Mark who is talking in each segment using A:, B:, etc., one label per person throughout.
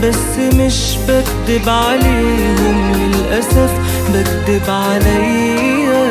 A: بس مش بكدب عليهم للأسف بكدب عليا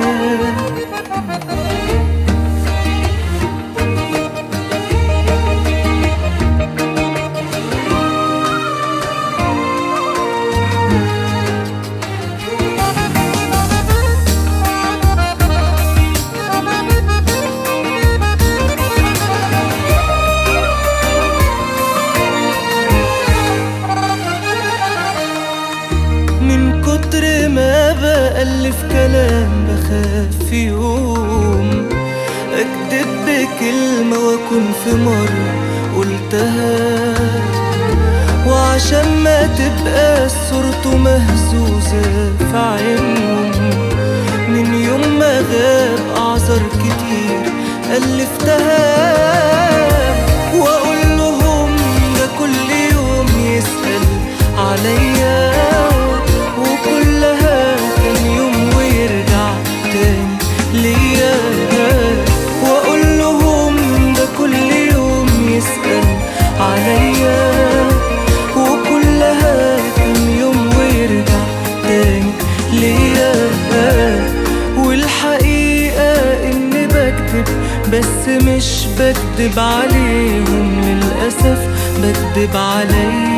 A: من كتر ما بألف كلام بخاف في يوم أكدب بكلمة وأكون في مرة قلتها وعشان ما تبقى صورته مهزوزة في عينهم من يوم ما غاب أعذر كتير ألفتها وأقول لهم ده كل يوم يسأل عليا وكلها كان يوم ويرجع تاني ليا واقول لهم ده كل يوم يسأل عليا وكلها كان يوم ويرجع تاني ليا والحقيقة اني بكذب بس مش بكذب عليهم للأسف بكذب عليا